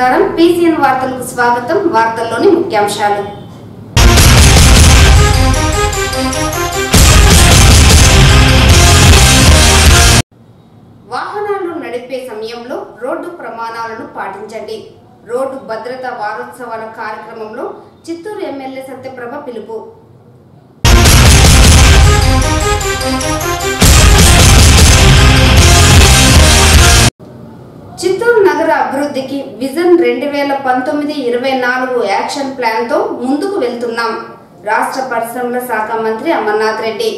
నమస్కారం పీసీఎన్ వార్తలకు స్వాగతం వార్తల్లోని ముఖ్యాంశాలు వాహనాలు నడిపే సమయంలో రోడ్డు ప్రమాణాలను పాటించండి రోడ్డు భద్రతా వారోత్సవాల కార్యక్రమంలో చిత్తూరు ఎమ్మెల్యే సత్యప్రభ పిలుపు చిత్తూరు నగర అభివృద్ధికి విజన్ రెండు వేల పంతొమ్మిది ఇరవై నాలుగు యాక్షన్ ప్లాన్ తో ముందుకు వెళ్తున్నాం రాష్ట్ర పరిశ్రమల శాఖ మంత్రి అమర్నాథ్ రెడ్డి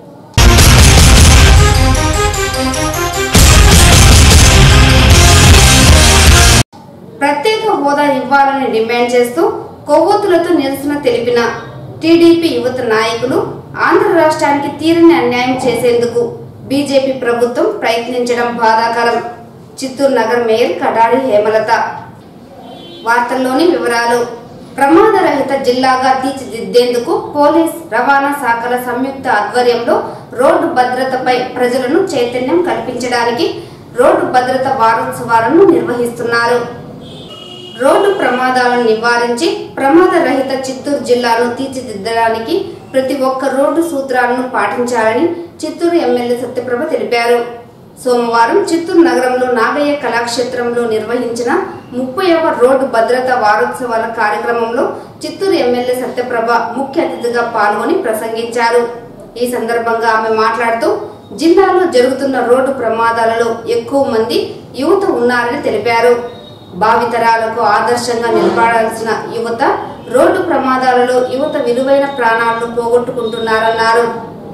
ప్రత్యేక హోదా ఇవ్వాలని డిమాండ్ చేస్తూ కొవ్వొత్తులతో నిరసన తెలిపిన టీడీపీ యువత నాయకులు ఆంధ్ర రాష్ట్రానికి తీరని అన్యాయం చేసేందుకు బీజేపీ ప్రభుత్వం ప్రయత్నించడం బాధాకరం చిత్తూరు నగర మేయర్ కడారి హేమలత వార్తల్లోని వివరాలు ప్రమాదరహిత జిల్లాగా తీర్చిదిద్దేందుకు పోలీస్ రవాణా శాఖల సంయుక్త ఆధ్వర్యంలో రోడ్డు భద్రతపై ప్రజలను చైతన్యం కల్పించడానికి రోడ్డు భద్రత వారోత్సవాలను నిర్వహిస్తున్నారు రోడ్డు ప్రమాదాలను నివారించి ప్రమాద రహిత చిత్తూరు జిల్లాను తీర్చిదిద్దడానికి ప్రతి ఒక్క రోడ్డు సూత్రాలను పాటించాలని చిత్తూరు ఎమ్మెల్యే సత్యప్రభ తెలిపారు సోమవారం చిత్తూరు నగరంలో నాగయ్య కళాక్షేత్రంలో నిర్వహించిన ముప్పైవ రోడ్డు భద్రతా వారోత్సవాల కార్యక్రమంలో చిత్తూరు ఎమ్మెల్యే సత్యప్రభ ముఖ్య అతిథిగా పాల్గొని ప్రసంగించారు ఈ సందర్భంగా ఆమె మాట్లాడుతూ జిల్లాలో జరుగుతున్న రోడ్డు ప్రమాదాలలో ఎక్కువ మంది యువత ఉన్నారని తెలిపారు భావితరాలకు ఆదర్శంగా నిలబడాల్సిన యువత రోడ్డు ప్రమాదాలలో యువత విలువైన ప్రాణాలను పోగొట్టుకుంటున్నారన్నారు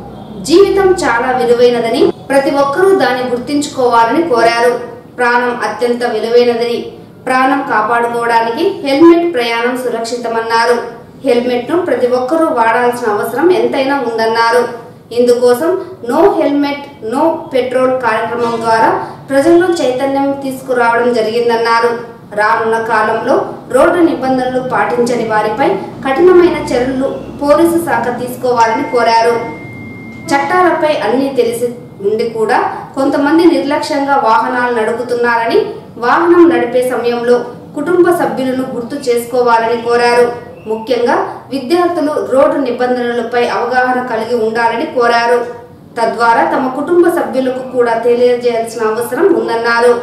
జీవితం చాలా విలువైనదని ప్రతి ఒక్కరూ దాన్ని గుర్తించుకోవాలని కోరారు ప్రాణం అత్యంత విలువైనదని ప్రాణం కాపాడుకోవడానికి హెల్మెట్ ప్రయాణం సురక్షితమన్నారు హెల్మెట్ ను ప్రతి ఒక్కరూ వాడాల్సిన అవసరం ఎంతైనా ఉందన్నారు ఇందుకోసం నో హెల్మెట్ నో పెట్రోల్ కార్యక్రమం ద్వారా ప్రజల్లో చైతన్యం తీసుకురావడం జరిగిందన్నారు రానున్న కాలంలో రోడ్డు నిబంధనలు పాటించని వారిపై కఠినమైన చర్యలు పోలీసు శాఖ తీసుకోవాలని కోరారు చట్టాలపై అన్ని తెలిసి ఉండి కూడా కొంతమంది నిర్లక్ష్యంగా వాహనాలు నడుపుతున్నారని వాహనం నడిపే సమయంలో కుటుంబ సభ్యులను గుర్తు చేసుకోవాలని కోరారు ముఖ్యంగా విద్యార్థులు రోడ్డు నిబంధనలపై అవగాహన కలిగి ఉండాలని కోరారు తద్వారా తమ కుటుంబ సభ్యులకు కూడా తెలియజేయాల్సిన అవసరం ఉందన్నారు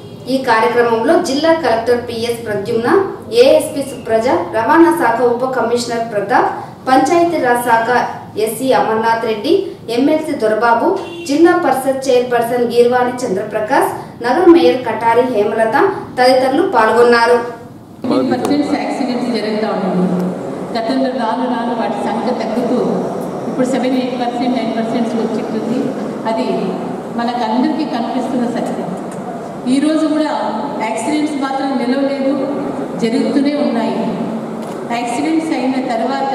ఈ కార్యక్రమంలో జిల్లా collector PS Pradyumna ASP Supraja రవాణా శాఖ ఉప కమిషనర్ ప్రతాప్ పంచాయతీరాజ్ శాఖ ఎస్సీ అమర్నాథ్ రెడ్డి ఎమ్మెల్సీ దొరబాబు జిల్లా పరిషత్ చైర్పర్సన్ గీర్వాణి చంద్రప్రకాష్ నగర మేయర్ కటారి హేమలత తదితరులు పాల్గొన్నారు ఫిఫ్టీన్ పర్సెంట్స్ యాక్సిడెంట్స్ జరుగుతూ ఉన్నాయి గతంలో రాను రాను వాటి సంఖ్య తగ్గుతూ ఇప్పుడు seven eight percent nine percents వచ్చింటుంది అది మనకు అందరికీ కనిపిస్తున్న సత్యం ఈరోజు కూడా యాక్సిడెంట్స్ మాత్రం నిలవలేదు జరుగుతూనే ఉన్నాయి యాక్సిడెంట్స్ అయిన తర్వాత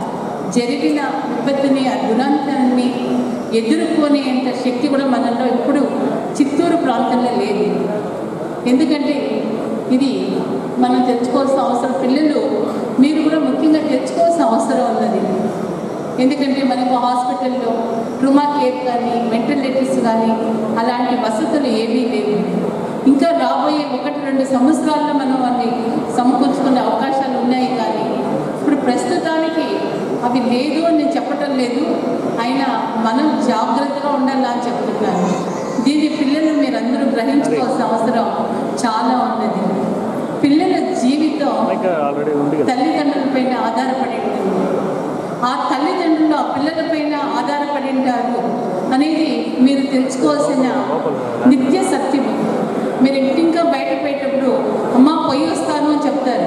జరిగిన విపత్తుని ఆ దురంతాన్ని ఎదుర్కొనేంత శక్తి కూడా మనలో ఇప్పుడు చిత్తూరు ప్రాంతంలో లేదు ఎందుకంటే ఇది మనం తెచ్చుకోవాల్సిన అవసరం పిల్లలు మీరు కూడా ముఖ్యంగా తెచ్చుకోవాల్సిన అవసరం ఉన్నది ఎందుకంటే మనకు హాస్పిటల్లో ట్రుమా కేర్ కానీ వెంటిలేటర్స్ కానీ అలాంటి వసతులు ఏమీ లేవు ఇంకా రాబోయే ఒకటి రెండు సంవత్సరాల్లో మనం వాటిని సమకూర్చుకునే అవకాశాలు ఉన్నాయి కానీ ఇప్పుడు ప్రస్తుతానికి అవి లేదు అని నేను చెప్పటం లేదు అయినా మనం జాగ్రత్తగా ఉండాలని అని చెప్తున్నాను దీని పిల్లలు మీరందరూ గ్రహించుకోవాల్సిన అవసరం చాలా ఉన్నది పిల్లల జీవితం ఆల్రెడీ ఉంది కదా తల్లిదండ్రులపైన ఆధారపడి ఉంటుంది ఆ తల్లిదండ్రులు ఆ పిల్లలపైన ఆధారపడి ఉంటారు అనేది మీరు తెలుసుకోవాల్సిన నిత్య సత్యం మీరు ఇంటింకా బయట పోయేటప్పుడు అమ్మ పొయ్యి వస్తాను అని చెప్తారు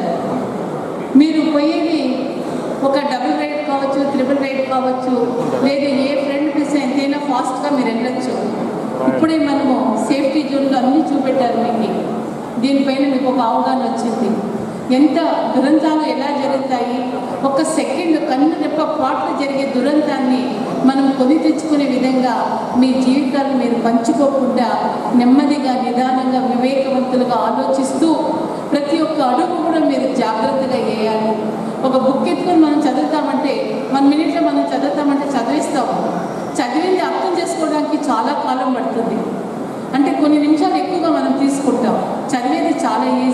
మీరు పొయ్యేది ఒక డబుల్ రైడ్ కావచ్చు త్రిబుల్ రైడ్ కావచ్చు లేదు ఏ ఫ్రెండ్ పిలిస్తే ఎంతైనా ఫాస్ట్గా మీరు వెళ్ళొచ్చు ఇప్పుడే మనము సేఫ్టీ జోన్లో అన్నీ చూపెట్టారు మీకు దీనిపైన మీకు ఒక అవగాహన వచ్చింది ఎంత దురంతాలు ఎలా జరుగుతాయి ఒక సెకండ్ కన్ను రెప్ప పాటలు జరిగే దురంతాన్ని మనం కొని తెచ్చుకునే విధంగా మీ జీవితాలు మీరు పంచుకోకుండా నెమ్మదిగా నిదానంగా వివేకవంతులుగా ఆలోచిస్తూ ప్రతి ఒక్క అడుగు కూడా మీరు జాగ్రత్తగా వేయాలి ఒక బుక్ ఎత్తుకొని మనం చదువుతామంటే వన్ మినిట్లో మనం చదువుతామంటే చదివిస్తాం చదివింది అర్థం చేసుకోవడానికి చాలా కాలం పడుతుంది అంటే కొన్ని నిమిషాలు ఎక్కువగా మనం తీసుకుంటాం చదివేది చాలా ఈజీ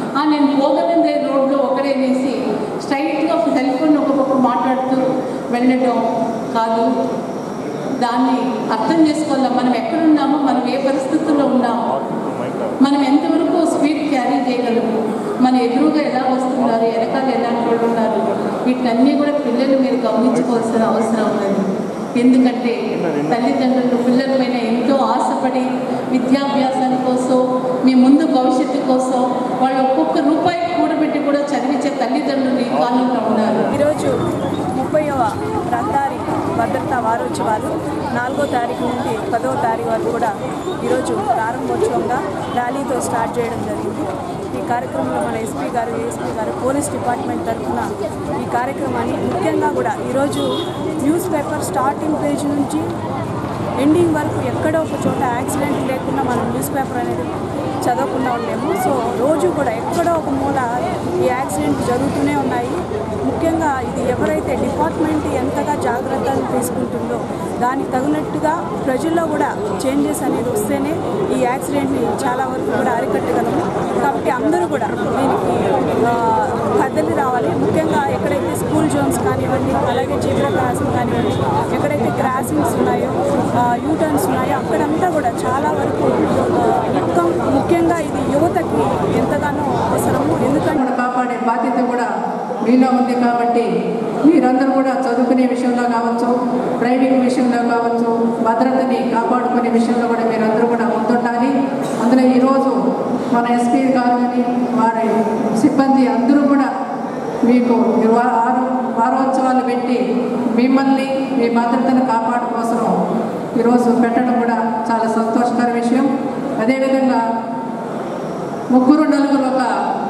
"ఆ, నేను పోగలందే రోడ్లో ఒకడే వేసి స్ట్రైట్గా సెల్ ఫోన్ ఒక్కొక్కరు మాట్లాడుతూ వెళ్ళడం కాదు దాన్ని అర్థం చేసుకోవాలి మనం ఎక్కడున్నామో మనం ఏ పరిస్థితుల్లో ఉన్నామో మనం ఎంతవరకు స్పీడ్ క్యారీ చేయగలము మన ఎదురుగా ఎలా వస్తున్నారు వెనకాల ఎలాంటి వాళ్ళు ఉన్నారు వీటన్నీ కూడా పిల్లలు మీరు గమనించుకోవాల్సిన అవసరం ఉన్నది ఎందుకంటే తల్లిదండ్రులు పిల్లల పైన ఎంతో ఆశపడి విద్యాభ్యాసం కోసం మీ ముందు భవిష్యత్తు కోసం వాళ్ళు ఒక్కొక్క రూపాయి కూడబెట్టి కూడా చదివించే తల్లిదండ్రులు ఈ కాలంలో ఉన్నారు ఈరోజు ముప్పైవ రహదారి భద్రతా వారోత్సవాలు నాలుగో తారీఖు నుండి పదవ తారీఖు వరకు కూడా ఈరోజు ప్రారంభోత్సవంగా ర్యాలీతో స్టార్ట్ చేయడం జరిగింది ఈ కార్యక్రమంలో మన ఎస్పీ గారు ఏఎస్పీ గారు పోలీస్ డిపార్ట్మెంట్ తరఫున ఈ కార్యక్రమాన్ని ముఖ్యంగా కూడా ఈరోజు న్యూస్ పేపర్ స్టార్టింగ్ పేజ్ నుంచి ఎండింగ్ వరకు ఎక్కడో ఒక చోట యాక్సిడెంట్ లేకుండా మనం న్యూస్ పేపర్ అనేది చదవకుండా ఉండేము సో రోజు కూడా ఎక్కడో ఒక మూల ఈ యాక్సిడెంట్ జరుగుతూనే ఉన్నాయి ముఖ్యంగా ఇది ఎవరైతే డిపార్ట్మెంట్ ఎంతగా జాగ్రత్తలు తీసుకుంటుందో దానికి తగినట్టుగా ప్రజల్లో కూడా చేంజెస్ అనేది వస్తేనే ఈ యాక్సిడెంట్ని చాలా వరకు కూడా అరికట్టగలము కాబట్టి అందరూ కూడా దీనికి ఆ, కదలి రావాలి ముఖ్యంగా ఎక్కడైతే స్కూల్ జోన్స్ కానివ్వండి అలాగే జీబ్రా క్రాసింగ్ కానివ్వండి ఎక్కడైతే క్రాసింగ్స్ ఉన్నాయో యూటర్న్స్ ఉన్నాయో అక్కడంతా కూడా చాలా వరకు ఆ, ముఖ్యం ముఖ్యంగా ఇది యువతకి ఎంతగానో అవసరము ఎందుకంటే కూడా కాపాడే బాధ్యత కూడా మీలో ఉంది కాబట్టి మీరందరూ కూడా చదువుకునే విషయంలో కావచ్చు డ్రైవింగ్ విషయంలో కావచ్చు భద్రతని కాపాడుకునే విషయంలో కూడా మీరందరూ కూడా ముందుండాలి అందులో ఈరోజు మన ఎస్పీ గారు అని వారి సిబ్బంది అందరూ కూడా మీకు ఈ వా- ఆరు వారోత్సవాలు పెట్టి మిమ్మల్ని మీ భద్రతను కాపాడు కోసం ఈరోజు పెట్టడం కూడా చాలా సంతోషకర విషయం అదేవిధంగా ముగ్గురు నలుగురు ఒక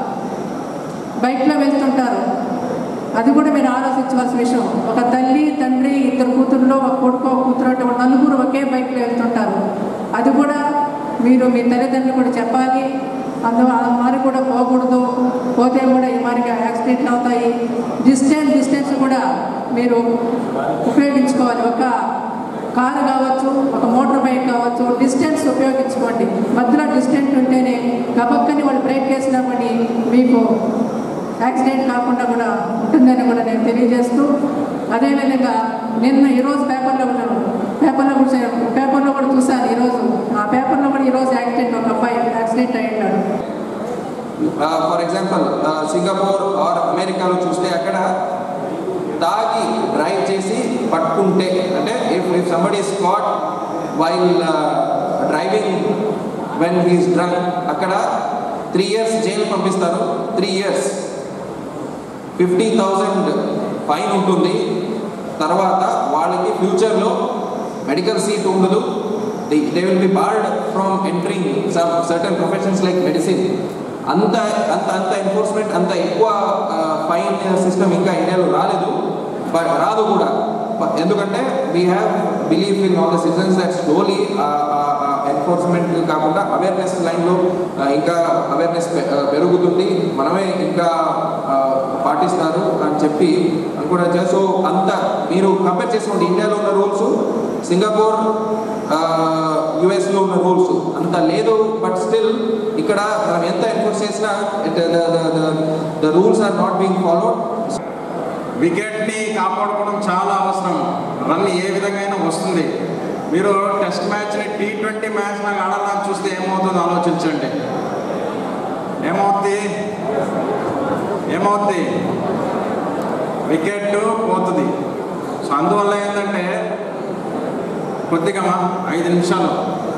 బైక్లో వెళ్తుంటారు అది కూడా మీరు ఆలోచించవలసిన విషయం ఒక తల్లి తండ్రి ఇద్దరు కూతుర్లో ఒక కొడుకు ఒక కూతురు అంటే ఒక నలుగురు ఒకే బైక్లో వెళ్తుంటారు అది కూడా మీరు మీ తల్లిదండ్రులు కూడా చెప్పాలి అందు ఆ మారి కూడా పోకూడదు పోతే కూడా ఈ మారిగా యాక్సిడెంట్లు అవుతాయి డిస్టెన్స్ డిస్టెన్స్ కూడా మీరు ఉపయోగించుకోవాలి ఒక కారు కావచ్చు ఒక మోటార్ బైక్ కావచ్చు డిస్టెన్స్ ఉపయోగించుకోండి మధ్యలో డిస్టెన్స్ ఉంటేనే గబక్కని వాళ్ళు బ్రేక్ చేసినప్పటి మీకు యాక్సిడెంట్ కాకుండా కూడా ఉంటుందని కూడా నేను తెలియజేస్తూ అదేవిధంగా నిన్న ఈరోజు పేపర్లో కూడా పేపర్లో కూడా చే- పేపర్లో కూడా చూశాను ఈరోజు ఆ పేపర్లో కూడా ఈరోజు యాక్సిడెంట్ ఒక అబ్బాయి యాక్సిడెంట్ అయ్యాడు ఫర్ ఎగ్జాంపుల్ సింగపూర్ ఆర్ అమెరికాలో చూస్తే అక్కడ తాగి డ్రైవ్ చేసి పట్టుకుంటే అంటే if if somebody spot while driving when he's drunk అక్కడ త్రీ ఇయర్స్ జైలు పంపిస్తారు three years fifty thousand fine ఉంటుంది తర్వాత వాళ్ళకి ఫ్యూచర్లో మెడికల్ సీట్ ఉండదు they will be barred from entering some certain professions like medicine అంత అంత అంత ఎన్ఫోర్స్మెంట్ అంత ఎక్కువ ఫైన్ సిస్టమ్ ఇంకా ఇండియాలో రాలేదు బట్ రాదు కూడా But ఎందుకంటే we have believe in all the citizens that slowly enforcement కాకుండా అవేర్నెస్ లైన్లో ఇంకా అవేర్నెస్ పెరుగుతుంది మనమే ఇంకా ఆ, పాటిస్తారు అని చెప్పి అనుకున్నా సో అంత మీరు కంపేర్ చేసుకోండి ఇండియాలో ఉన్న రూల్స్ సింగపూర్ యుఎస్లో ఉన్న రూల్స్ అంత లేదు బట్ స్టిల్ ఇక్కడ మనం ఎంత ఎన్ఫోర్స్ చేసినా the rules are not being followed వికెట్ని కాపాడుకోవడం చాలా అవసరం రన్ ఏ విధంగా అయినా వస్తుంది మీరు టెస్ట్ మ్యాచ్ని టీ ట్వంటీ మ్యాచ్ నాకు ఆడాలని చూస్తే ఏమవుతుందో ఆలోచించండి ఏమవుద్ది ఏమవుద్ది వికెట్ పోతుంది సో అందువల్ల ఏంటంటే కొద్దిగా మా ఐదు నిమిషాలు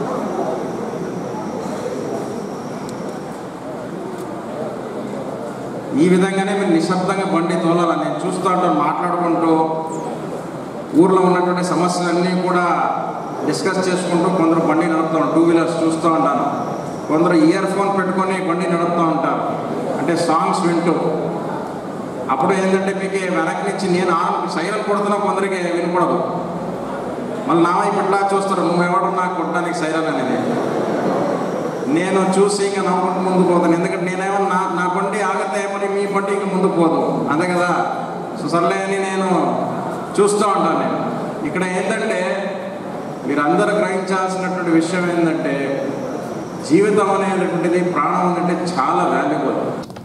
ఈ విధంగానే మీరు నిశ్శబ్దంగా బండి తోలాలి నేను చూస్తూ ఉంటాను మాట్లాడుకుంటూ ఊర్లో ఉన్నటువంటి సమస్యలన్నీ కూడా డిస్కస్ చేసుకుంటూ కొందరు బండి నడుపుతాం టూ వీలర్స్ చూస్తూ ఉంటాను కొందరు ఇయర్ ఫోన్ పెట్టుకొని బండి నడుపుతూ ఉంటారు అంటే సాంగ్స్ వింటూ అప్పుడు ఏంటంటే మీకు వెనక్కి నుంచి నేను ఆ- సైరన్ కొడుతున్నా కొందరికి వినపడదు మళ్ళీ నా వైపు ఇట్లా చూస్తారు నువ్వెవడు నాకు కొట్టడానికి సైరన్ అనేది నేను చూసి ఇంకా నవ్వుకుంటూ ముందుకు పోతాను ఎందుకంటే నేనేమో నా నా బండి ఆగితే మరి మీ బండి ఇంకా ముందుకు పోదు అంతే కదా సో సర్లే అని నేను చూస్తూ ఉంటాను నేను ఇక్కడ ఏంటంటే మీరందరూ గ్రహించాల్సినటువంటి విషయం ఏంటంటే జీవితం అనేటువంటిది ప్రాణం అంటే చాలా వాల్యుబుల్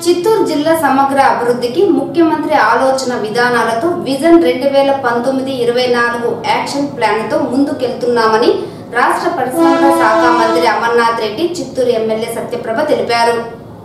చిత్తూరు జిల్లా సమగ్ర అభివృద్ధికి ముఖ్యమంత్రి ఆలోచన విధానాలతో విజన్ రెండు వేల పంతొమ్మిది ఇరవై నాలుగు యాక్షన్ ప్లాన్తో ముందుకెళ్తున్నామని రాష్ట్ర పరిశ్రమల శాఖ మంత్రి అమర్నాథ్ రెడ్డి చిత్తూరు ఎమ్మెల్యే సత్యప్రభ తెలిపారు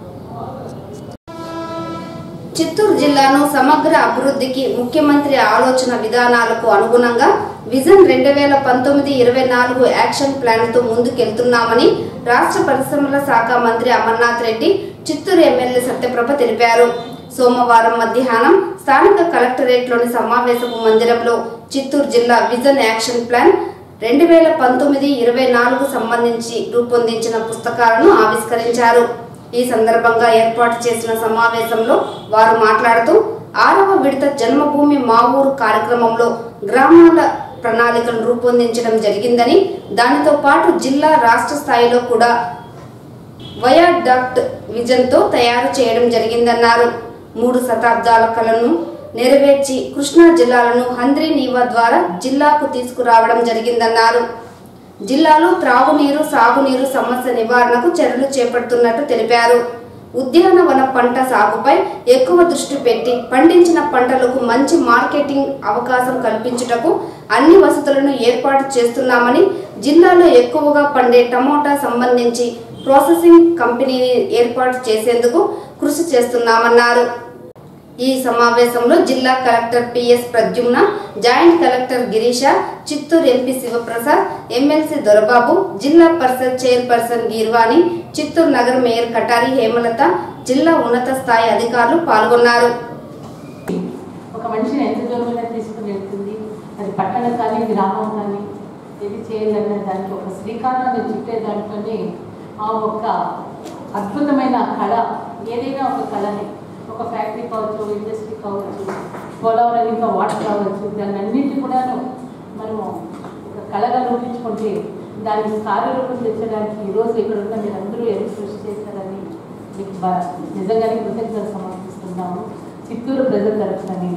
చిత్తూరు జిల్లాను సమగ్ర అభివృద్ధికి ముఖ్యమంత్రి ఆలోచన విధానాలకు అనుగుణంగా విజన్ రెండు వేల పంతొమ్మిది ఇరవై నాలుగు యాక్షన్ ప్లాన్తో ముందుకెళ్తున్నామని రాష్ట్ర పరిశ్రమల శాఖ మంత్రి అమర్నాథ్ రెడ్డి చిత్తూరు ఎమ్మెల్యే సత్యప్రభ తెలిపారు సోమవారం మధ్యాహ్నం స్థానిక కలెక్టరేట్లోని సమావేశపు మందిరంలో చిత్తూరు జిల్లా విజన్ యాక్షన్ ప్లాన్ రెండు వేల పంతొమ్మిది ఇరవై నాలుగు సంబంధించి రూపొందించిన పుస్తకాలను ఆవిష్కరించారు ఈ సందర్భంగా ఏర్పాటు చేసిన సమావేశంలో వారు మాట్లాడుతూ ఆరవ విడత జన్మభూమి మా ఊరు కార్యక్రమంలో గ్రామాల ప్రణాళికను రూపొందించడం జరిగిందని దానితో పాటు జిల్లా రాష్ట్ర స్థాయిలో కూడా వయాడక్ట్ విజన్తో తయారు చేయడం జరిగిందన్నారు మూడు శతాబ్దాల కలను నెరవేర్చి కృష్ణా జిల్లాలను హంద్రీ నీవా ద్వారా జిల్లాకు తీసుకురావడం జరిగిందన్నారు జిల్లాలో త్రాగునీరు సాగునీరు సమస్య నివారణకు చర్యలు చేపడుతున్నట్టు తెలిపారు ఉద్యానవన పంట సాగుపై ఎక్కువ దృష్టి పెట్టి పండించిన పంటలకు మంచి మార్కెటింగ్ అవకాశం కల్పించుటకు అన్ని వసతులను ఏర్పాటు చేస్తున్నామని జిల్లాలో ఎక్కువగా పండే టమోటా సంబంధించి ప్రాసెసింగ్ కంపెనీని ఏర్పాటు చేసేందుకు కృషి చేస్తున్నామన్నారు ఈ సమావేశంలో జిల్లా collector PS Pradyumna joint collector Girisha Chittoor MP Sivaprasad MLC Dorababu జిల్లా పరిషత్ చైర్పర్సన్ గీర్వాణి చిత్తూరు నగర మేయర్ కటారి హేమలత జిల్లా ఉన్నత స్థాయి అధికారులు పాల్గొన్నారు ఒక మనిషిని ఎంత దూరమైనా తీసుకుని వెళ్తుంది అది పట్టణం కానీ గ్రామం కానీ ఏది చేయాలనే దానికి ఒక శ్రీకారాన్ని చుట్టే దాంట్లోనే ఆ ఒక అద్భుతమైన కళ ఏదైనా ఒక కళని ఒక ఫ్యాక్టరీ కావచ్చు ఇండస్ట్రీ కావచ్చు పోలవరం ఇంకా వాటర్ కావచ్చు దాన్ని అన్నింటి కూడాను మనము ఒక కళగా రూపించుకుంటే దానికి కార్యరూపం తెచ్చడానికి ఈరోజు ఇక్కడ ఉన్న మీరందరూ ఎంత కృషి చేశారని మీకు బా- నిజంగానే కృతజ్ఞతలు సమర్పిస్తున్నాము చిత్తూరు ప్రజల తరఫునని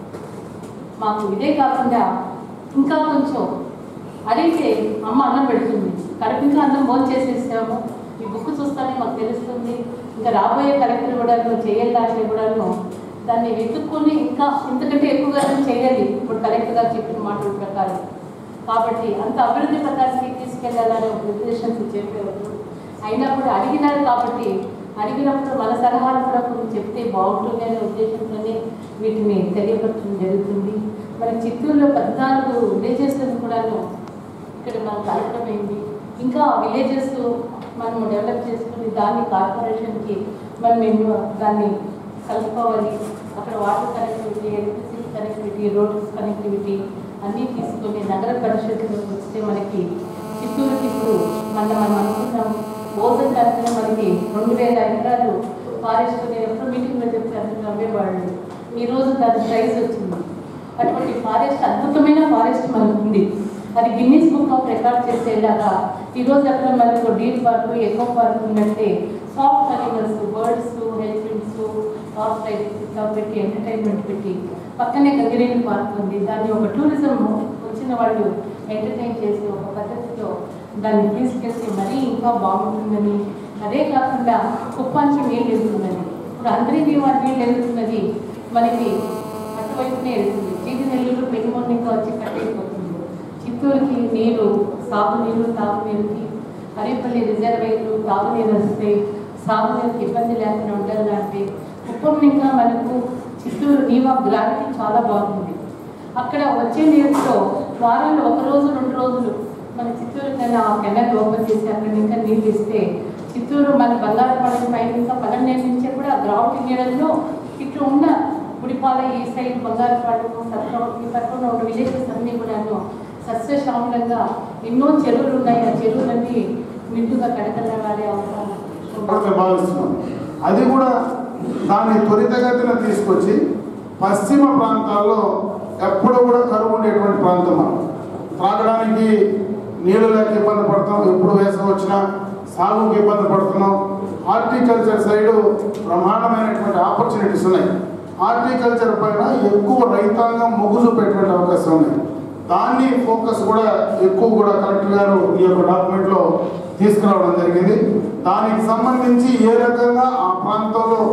మాకు ఇదే కాకుండా ఇంకా కొంచెం అడిగితే అమ్మ అన్నం పెడుతుంది కడుపు ఇంకా అన్నం భోజనం చేసేసాము ఈ బుక్ చూస్తానే మాకు తెలుస్తుంది ఇంకా రాబోయే కలెక్టర్ కూడా చేయాలంటే కూడాను దాన్ని వెతుక్కొని ఇంకా ఇంతకంటే ఎక్కువగా చేయాలి ఇప్పుడు కలెక్టర్ గారు చెప్పిన మాటల ప్రకారం కాబట్టి అంత అభివృద్ధి ప్రకారానికి తీసుకెళ్లాలనే ఒక ఉద్దేశంతో చెప్పేవారు అయినప్పుడు అడిగినారు కాబట్టి అడిగినప్పుడు మన సలహాలు కూడా కొన్ని చెప్తే బాగుంటుంది అనే ఉద్దేశంతోనే వీటిని తెలియపరచడం జరుగుతుంది మరి చిత్తూరులో పద్నాలుగు విలేజెస్ కూడాను ఇక్కడ మనకు అర్థమైంది ఇంకా విలేజెస్ మనం డెవలప్ చేసుకుని దాన్ని కార్పొరేషన్కి మనం మేము దాన్ని కలుపుకోవాలి అక్కడ water connectivity electricity connectivity roads connectivity అన్నీ తీసుకొని నగర పరిషత్తులోకి వస్తే మనకి చిత్తూరుకి ఇప్పుడు మన మనం అనుకున్నాం ఓజన్ కనుక మనకి రెండు వేల ఎకరాలు ఫారెస్ట్ నేను ఎప్పుడు మీటింగ్లో చెప్తాను నమ్మేవాళ్ళు ఈ రోజు దాని ప్రైజ్ వచ్చింది అటువంటి ఫారెస్ట్ అద్భుతమైన ఫారెస్ట్ మనకు ఉంది అది గిన్నీస్ బుక్ ఆఫ్ రికార్డ్ చేసేలాగా ఈరోజు అక్కడ మనకు డీల్ పార్క్ ఎకో పార్క్ ఉన్నట్టే సాఫ్ట్ అనిమల్స్ బర్డ్స్ హెల్ఫిన్స్ హార్స్ రైడింగ్స్ ఇట్లా పెట్టి ఎంటర్టైన్మెంట్ పెట్టి పక్కనే గంగిరేణి పార్క్ ఉంది దాన్ని ఒక టూరిజం వచ్చిన వాళ్ళు ఎంటర్టైన్ చేసి ఒక పద్ధతితో దాన్ని తీసుకెళ్తే మరీ ఇంకా బాగుంటుందని అదే కాకుండా కుప్పాంచి నీళ్ళు ఎదుగుతుందని ఇప్పుడు అందరికీ వాటి నీళ్ళు ఎదుగుతున్నది మనకి అటువైపునే వెళ్తుంది చీటి నెల్లూరు పెనుమొన్నిక వచ్చి కట్టయిపోతుంది చిత్తూరుకి నీరు సాగునీరు తాగునీరుకి అరేపల్లి రిజర్వేయర్లు తాగునీరు వస్తే సాగునీరుకి ఇబ్బంది లేకుండా ఉండాలంటే కుప్పం ఇంకా మనకు చిత్తూరు నీవా గ్రావిటీ చాలా బాగుంది అక్కడ వచ్చే నీరుతో వారంలో ఒక రోజు రెండు రోజులు మన చిత్తూరు కన్నా ఆ కెనాల్ ఓపెన్ చేసి అక్కడ ఇంకా నీళ్ళు ఇస్తే చిత్తూరు మన బంగారపడ పైన ఇంకా పన్నెండు నుంచే కూడా గ్రౌండ్ నీళ్ళలో ఇట్లా ఉన్న గుడిపాల ఈ సైడ్ బంగారపాడు సత్రం ఈ పక్కన ఉన్న విలేజెస్ అన్నీ కూడాను సస్యశ్యామలంగా ఎన్నో చెరువులు ఉన్నాయి ఆ చెరువులన్నీ నిండుగా కడకలవాడే అవసరం అని భావిస్తున్నాం అది కూడా దాన్ని త్వరితగతిన తీసుకొచ్చి పశ్చిమ ప్రాంతాల్లో ఎప్పుడు కూడా కరువు ఉండేటువంటి ప్రాంతం మనం త్రాగడానికి నీళ్ళు లేక ఇబ్బంది పడతాం ఎప్పుడు వేసవి వచ్చినా సాగుకి ఇబ్బంది పడుతున్నాం హార్టికల్చర్ సైడు బ్రహ్మాండమైనటువంటి ఆపర్చునిటీస్ ఉన్నాయి హార్టికల్చర్ పైన ఎక్కువ రైతాంగం మొగ్గు చూపేటువంటి అవకాశం ఉన్నాయి దాన్ని ఫోకస్ కూడా ఎక్కువ కూడా కలెక్టర్ గారు ఈ యొక్క డాక్యుమెంట్లో తీసుకురావడం జరిగింది దానికి సంబంధించి ఏ రకంగా ఆ ప్రాంతంలో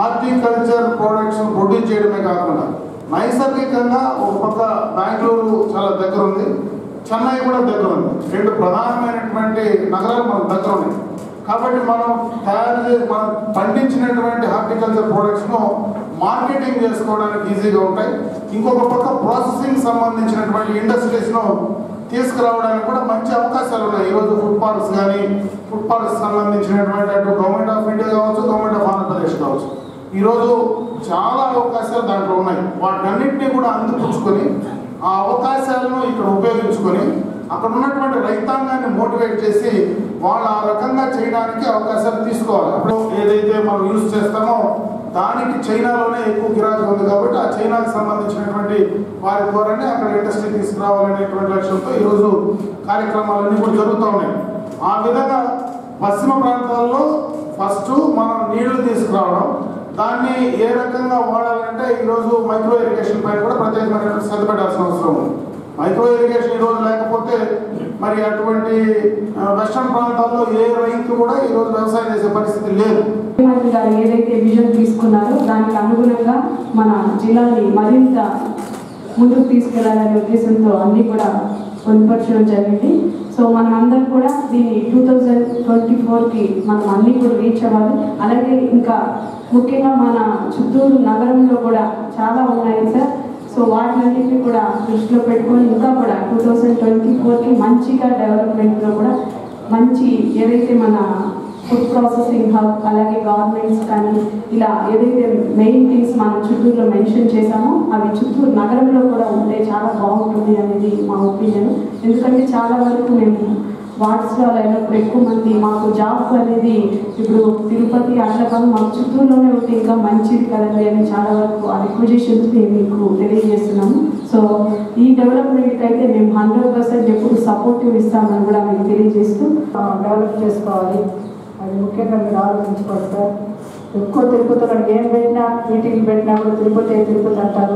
హార్టికల్చర్ ప్రొడక్ట్స్ ప్రొడ్యూస్ చేయడమే కాకుండా నైసర్గికంగా ఒక పక్క బెంగళూరు చాలా దగ్గర ఉంది చెన్నై కూడా దగ్గర ఉంది రెండు ప్రధానమైనటువంటి నగరాలు మనకు దగ్గర ఉన్నాయి కాబట్టి మనం తయారు చేసి మనం పండించినటువంటి హార్టికల్చర్ ప్రొడక్ట్స్ను మార్కెటింగ్ చేసుకోవడానికి ఈజీగా ఉంటాయి ఇంకొక పక్క ప్రాసెసింగ్ సంబంధించినటువంటి ఇండస్ట్రీస్ను తీసుకురావడానికి కూడా మంచి అవకాశాలు ఉన్నాయి ఈరోజు ఫుడ్ పార్క్స్ కానీ ఫుడ్ పార్క్స్ సంబంధించినటువంటి అటు గవర్నమెంట్ ఆఫ్ ఇండియా కావచ్చు గవర్నమెంట్ ఆఫ్ ఆంధ్రప్రదేశ్ కావచ్చు ఈరోజు చాలా అవకాశాలు దాంట్లో ఉన్నాయి వాటన్నింటినీ కూడా అందిపుచ్చుకొని ఆ అవకాశాలను ఇక్కడ ఉపయోగించుకొని అక్కడ ఉన్నటువంటి రైతాంగాన్ని మోటివేట్ చేసి వాళ్ళు ఆ రకంగా చేయడానికి అవకాశాలు తీసుకోవాలి అప్పుడు ఏదైతే మనం యూజ్ చేస్తామో దానికి చైనాలోనే ఎక్కువ గిరాకీ ఉంది కాబట్టి ఆ చైనాకి సంబంధించినటువంటి వారి ద్వారానే అక్కడ ఇండస్ట్రీ తీసుకురావాలనేటువంటి లక్ష్యంతో ఈరోజు కార్యక్రమాలన్నీ కూడా జరుగుతూ ఉన్నాయి ఆ విధంగా పశ్చిమ ప్రాంతాల్లో ఫస్ట్ మనం నీళ్లు తీసుకురావడం దాన్ని ఏ రకంగా వాడాలంటే ఈరోజు మైక్రో ఇరిగేషన్ పైన కూడా ప్రత్యేకమైనటువంటి శ్రద్ధ పెట్టాల్సిన అవసరం ఉంది మైక్రో ఇరిగేషన్ ఈరోజు లేకపోతే మరి అటువంటి ఆ, వెస్టర్న్ ప్రాంతాల్లో ఏ రైతు కూడా ఈరోజు వ్యవసాయం చేసే పరిస్థితి లేదు ముఖ్యమంత్రి గారు ఏదైతే విజన్ తీసుకున్నారో దానికి అనుగుణంగా మన జిల్లాని మరింత ముందుకు తీసుకెళ్లాలనే ఉద్దేశంతో అన్ని కూడా పొందుపరచడం జరిగింది సో మనం అందరం కూడా దీన్ని టూ థౌజండ్ ట్వంటీ ఫోర్కి మనం అన్ని కూడా రీచ్ అవ్వాలి అలాగే ఇంకా ముఖ్యంగా మన చిత్తూరు నగరంలో కూడా చాలా ఉన్నాయి సార్ సో వాటినన్నింటినీ కూడా దృష్టిలో పెట్టుకొని ఇంకా కూడా టూ థౌజండ్ ట్వంటీ ఫోర్కి మంచిగా డెవలప్మెంట్లో కూడా మంచి ఏదైతే మన ఫుడ్ ప్రాసెసింగ్ హబ్ అలాగే గవర్నమెంట్స్ కానీ ఇలా ఏదైతే మెయిన్ థింగ్స్ మనం చిత్తూరులో మెన్షన్ చేశామో అవి చిత్తూరు నగరంలో కూడా ఉంటే చాలా బాగుంటుంది అనేది మా ఒపీనియన్ ఎందుకంటే చాలా వరకు మేము వాట్స్లో అయినప్పుడు ఎక్కువ మంది మాకు జాబ్ అనేది ఇప్పుడు తిరుపతి అట్లా కాదు మాకు చిత్తూరులోనే ఉంటే ఇంకా మంచిది కదండి అని చాలా వరకు ఆ రిక్వజేషన్స్ మీకు తెలియజేస్తున్నాము సో ఈ డెవలప్మెంట్కి అయితే మేము హండ్రెడ్ పర్సెంట్ ఎప్పుడు సపోర్టివ్ ఇస్తామని కూడా మీకు తెలియజేస్తూ డెవలప్ చేసుకోవాలి అది ముఖ్యంగా మీరు ఆలోచించుకోవాలి సార్ ఎక్కువ తిరుపతిలో ఏం పెట్టినా మీటింగ్లు పెట్టినా కూడా తిరుపతి తిరుపతి అంటారు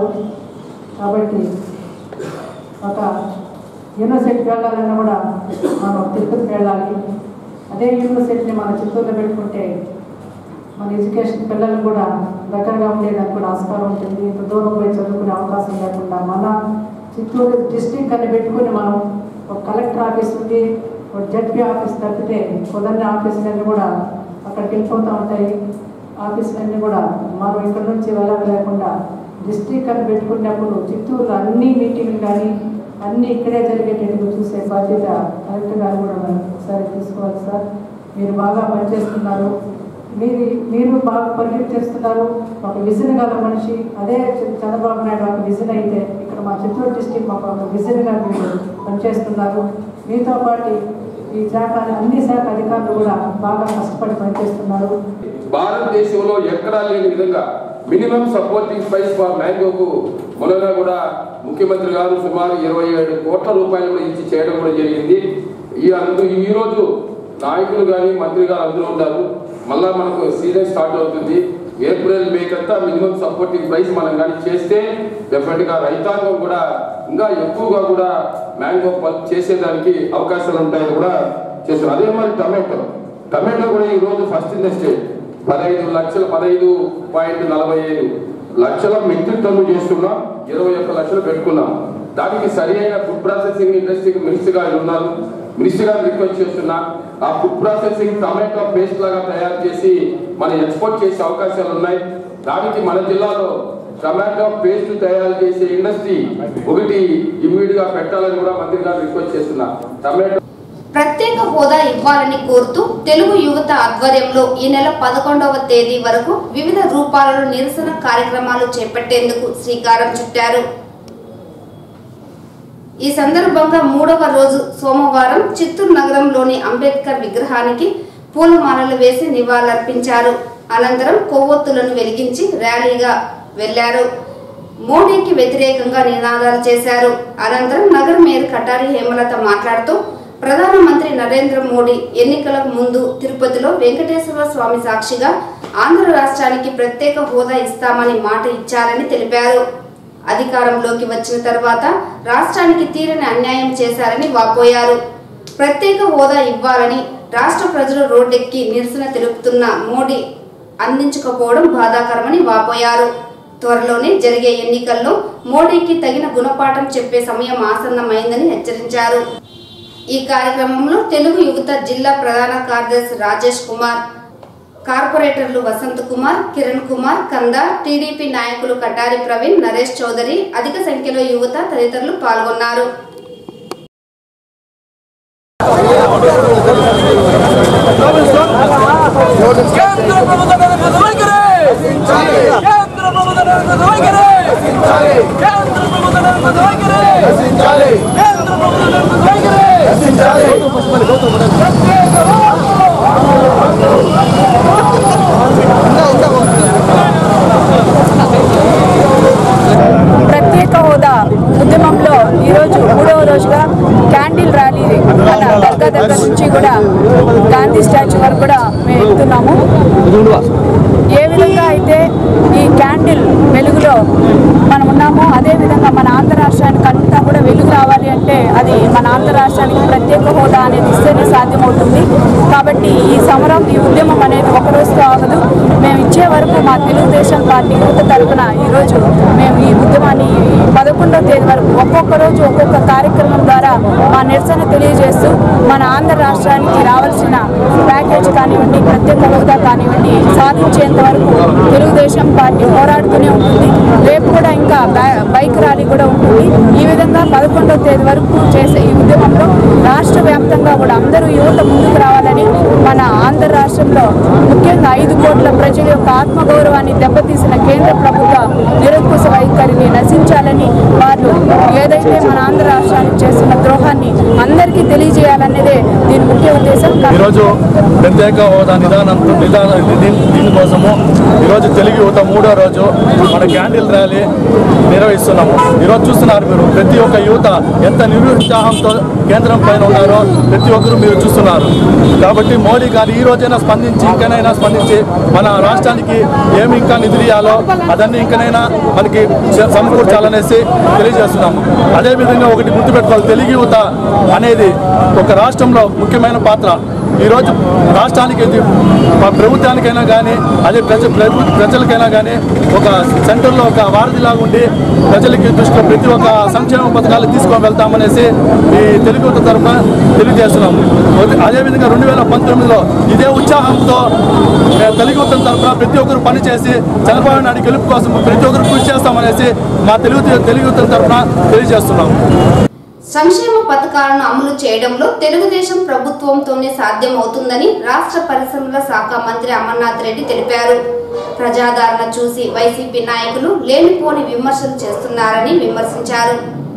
కాబట్టి ఒక యూనివర్సిటీకి వెళ్ళాలన్నా కూడా మనం తిరుపతికి వెళ్ళాలి అదే యూనివర్సిటీని మన చిత్తూరులో పెట్టుకుంటే మన ఎడ్యుకేషన్ పిల్లలు కూడా దగ్గరగా ఉండేదానికి కూడా ఆస్కారం ఉంటుంది ఇంత దూరం పోయి చదువుకునే అవకాశం లేకుండా మన చిత్తూరు డిస్టిక్ అని పెట్టుకుని మనం ఒక కలెక్టర్ ఆఫీస్ ఉంది ఒక జడ్పీ ఆఫీస్ తప్పితే కుదరని ఆఫీసులన్నీ కూడా అక్కడికి వెళ్ళిపోతూ ఉంటాయి ఆఫీసులన్నీ కూడా మనం ఇక్కడ నుంచి వెళ్ళక లేకుండా డిస్టిక్ అని పెట్టుకున్నప్పుడు చిత్తూరులో అన్ని మీటింగ్లు కానీ అన్నీ ఇక్కడే జరిగేటట్టుగా చూసే బాధ్యత కలెక్టర్ గారు కూడా మనం ఒకసారి తీసుకోవాలి సార్ మీరు బాగా పనిచేస్తున్నారు మీరు మీరు బాగా పరిగెత్తి చేస్తున్నారు ఒక విజన్ గల మనిషి అదే చ- చంద్రబాబు నాయుడు ఒక విజన్ అయితే ఇక్కడ మా చిత్తూరు డిస్టిక్ మాకు ఒక విజన్గా మీరు పనిచేస్తున్నారు మీతో పాటు ఈ శాఖ అన్ని శాఖ అధికారులు కూడా బాగా కష్టపడి పనిచేస్తున్నారు భారతదేశంలో ఎక్కడా లేని విధంగా మినిమం సపోర్టింగ్ ప్రైస్ ఫర్ మ్యాంగోకు మొన్న కూడా ముఖ్యమంత్రి గారు సుమారు ఇరవై ఏడు కోట్ల రూపాయలు కూడా ఇచ్చి చేయడం కూడా జరిగింది ఈ అందు ఈ రోజు నాయకులు కానీ మంత్రి గారు అందరూ ఉంటారు మళ్ళా మనకు సీజన్ స్టార్ట్ అవుతుంది ఏప్రిల్ మే కంతా మినిమం సపోర్టింగ్ ప్రైస్ మనం కానీ చేస్తే డెఫినెట్గా రైతాంగం కూడా ఇంకా ఎక్కువగా కూడా మ్యాంగో పల్ప్ చేసేదానికి అవకాశాలు ఉంటాయని కూడా చేస్తున్నారు అదే మరి టమాటో టమాటో కూడా ఈ రోజు ఫస్ట్ ఇన్ ద స్టేట్ పదహైదు లక్షల పదహైదు పాయింట్ నలభై ఐదు లక్షల మెట్రిక్ టన్ను చేస్తున్నాం ఇరవై ఒక్క లక్షలు పెట్టుకున్నాం దానికి సరి అయిన ఫుడ్ ప్రాసెసింగ్ ఇండస్ట్రీకి మినిస్టర్ గారు ఉన్నారు మినిస్టర్ గారు రిక్వెస్ట్ చేస్తున్నా ఆ ఫుడ్ ప్రాసెసింగ్ టమాటో పేస్ట్ లాగా తయారు చేసి మనం ఎక్స్పోర్ట్ చేసే అవకాశాలు ఉన్నాయి దానికి మన జిల్లాలో టమాటో పేస్ట్ తయారు చేసే ఇండస్ట్రీ ఒకటి ఇమ్మీడియట్ గా పెట్టాలని కూడా మంత్రి గారు రిక్వెస్ట్ చేస్తున్నా టమాటో ప్రత్యేక హోదా ఇవ్వాలని కోరుతూ తెలుగు యువత ఆధ్వర్యంలో ఈ నెల పదకొండవ తేదీ వరకు వివిధ రూపాలలో నిరసన కార్యక్రమాలు చేపట్టేందుకు శ్రీకారం చుట్టారు ఈ సందర్భంగా మూడవ రోజు సోమవారం చిత్తూరు నగరంలోని అంబేద్కర్ విగ్రహానికి పూలమాలలు వేసి నివాళులర్పించారు అనంతరం కొవ్వొత్తులను వెలిగించి ర్యాలీగా వెళ్లారు మోడీకి వ్యతిరేకంగా నినాదాలు చేశారు అనంతరం నగర మేయర్ కటారి హేమలత మాట్లాడుతూ ప్రధానమంత్రి నరేంద్ర మోడీ ఎన్నికలకు ముందు తిరుపతిలో వెంకటేశ్వర స్వామి సాక్షిగా ఆంధ్ర రాష్ట్రానికి ప్రత్యేక హోదా ఇస్తామని మాట ఇచ్చారని తెలిపారు అధికారంలోకి వచ్చిన తర్వాత రాష్ట్రానికి తీరని అన్యాయం చేశారని వాపోయారు ప్రత్యేక హోదా ఇవ్వాలని రాష్ట్ర ప్రజలు రోడ్డెక్కి నిరసన తెలుపుతున్న మోడీ అందించకపోవడం బాధాకరమని వాపోయారు త్వరలోనే జరిగే ఎన్నికల్లో మోడీకి తగిన గుణపాఠం చెప్పే సమయం ఆసన్నమైందని హెచ్చరించారు ఈ కార్యక్రమంలో తెలుగు యువత జిల్లా ప్రధాన కార్యదర్శి రాజేష్ కుమార్ కార్పొరేటర్లు వసంత్ కుమార్ కిరణ్ కుమార్ కంద టీడీపీ నాయకులు కటారి ప్రవీణ్ నరేష్ చౌదరి అధిక సంఖ్యలో యువత తదితరులు పాల్గొన్నారు కేంద్ర ప్రభుత్వ నరేంద్ర వైఖరి కేంద్ర ప్రభుత్వ నరేంద్ర వైఖరి కేంద్ర ప్రభుత్వ నరేంద్ర వైఖరి కేంద్ర ప్రభుత్వ నరేంద్ర వైఖరి ప్రత్యేక హోదా ఉద్యమంలో ఈరోజు మూడవ రోజుగా క్యాండిల్ ర్యాలీ మన దర్గా దగ్గర నుంచి కూడా గాంధీ స్టాచ్యూ వరకు కూడా మేము వెళ్తున్నాము ఏ విధంగా అయితే ఈ క్యాండిల్ వెలుగులో మనం ఉన్నామో అదే విధంగా మన ఆంధ్ర రాష్ట్రానికి అంతా కూడా వెలుగు రావాలి అంటే అది మన ఆంధ్ర రాష్ట్రానికి ప్రత్యేక హోదా అనేది ఇస్తేనే సాధ్యమవుతుంది కాబట్టి ఈ సమరం ఈ ఉద్యమం అనేది ఒక రోజుతో ఆగదు మేము ఇచ్చే వరకు మా తెలుగుదేశం పార్టీ యువత తరపున ఈరోజు మేము ఈ ఉద్యమాన్ని పదకొండవ తేదీ వరకు ఒక్కొక్క రోజు ఒక్కొక్క కార్యక్రమం ద్వారా మా నిరసన తెలియజేస్తూ మన ఆంధ్ర రాష్ట్రానికి రావాల్సిన ప్యాకేజ్ కానివ్వండి ప్రత్యేక హోదా కానివ్వండి సాధించేంత వరకు తెలుగుదేశం పార్టీ పోరాడుతూనే ఉంటుంది రేపు కూడా ఇంకా బై- బైక్ ర్యాలీ కూడా ఉంటుంది ఈ విధంగా పదకొండవ తేదీ వరకు చేసే ఈ ఉద్యమంలో రాష్ట్ర వ్యాప్తంగా కూడా అందరూ యువత ముందుకు రావాలని మన ఆంధ్ర రాష్ట్రంలో ముఖ్యంగా ఐదు కోట్ల ప్రజల యొక్క ఆత్మగౌరవాన్ని దెబ్బతీసిన కేంద్ర ప్రభుత్వ నిరంకుశ వైఖరిని నశించాలని వారు ఏదైతే మన ఆంధ్ర రాష్ట్రానికి చేస్తున్న ద్రోహాన్ని అందరికీ తెలియజేయాలనేదే దీని ముఖ్య ఉద్దేశం ఈరోజు ప్రత్యేక హోదా నిదానం నిదాన దీని- దీనికోసము ఈరోజు తెలుగు యువత మూడో రోజు మన క్యాండిల్ ర్యాలీ నిర్వహిస్తున్నాము ఈరోజు చూస్తున్నారు మీరు ప్రతి ఒక్క యువత ఎంత నిరుత్సాహంతో కేంద్రం పైన ఉన్నారో ప్రతి ఒక్కరు మీరు చూస్తున్నారు కాబట్టి మోడీ గారు ఈ రోజైనా స్పందించి ఇంకనైనా స్పందించి మన రాష్ట్రానికి ఏమి ఇంకా నిధులు ఇవ్వాలో అదన్నీ ఇంకనైనా మనకి స- సమకూర్చాలనేసి తెలియజేస్తున్నాము అదేవిధంగా ఒకటి గుర్తుపెట్టుకోవాలి తెలుగు యువత అనేది ఒక రాష్ట్రంలో ముఖ్యమైన పాత్ర ఈరోజు రాష్ట్రానికి ఇది మా ప్రభుత్వానికైనా కానీ అదే ప్రజ ప్రభు- ప్రజలకైనా కానీ ఒక సెంటర్లో ఒక వారధిలాగా ఉండి ప్రజలకి దృష్టిలో ప్రతి ఒక్క సంక్షేమ పథకాలు తీసుకొని వెళ్తామనేసి ఈ తెలుగు యువత తరఫున తెలియజేస్తున్నాము అదే- అదేవిధంగా రెండు వేల పంతొమ్మిదిలో ఇదే ఉత్సాహంతో మేము తెలుగు యువత తరఫున ప్రతి ఒక్కరు పనిచేసి చంద్రబాబు నాయుడు గెలుపు కోసం ప్రతి ఒక్కరు కృషి చేస్తామనేసి మా తెలుగు తెలుగు యువత తరఫున తెలియజేస్తున్నాము సంక్షేమ పథకాలను అమలు చేయడంలో తెలుగుదేశం ప్రభుత్వంతోనే సాధ్యమవుతుందని రాష్ట్ర పరిశ్రమల శాఖ మంత్రి అమర్నాథ్ రెడ్డి తెలిపారు ప్రజాదరణ చూసి వైసీపీ నాయకులు లేనిపోని విమర్శలు చేస్తున్నారని విమర్శించారు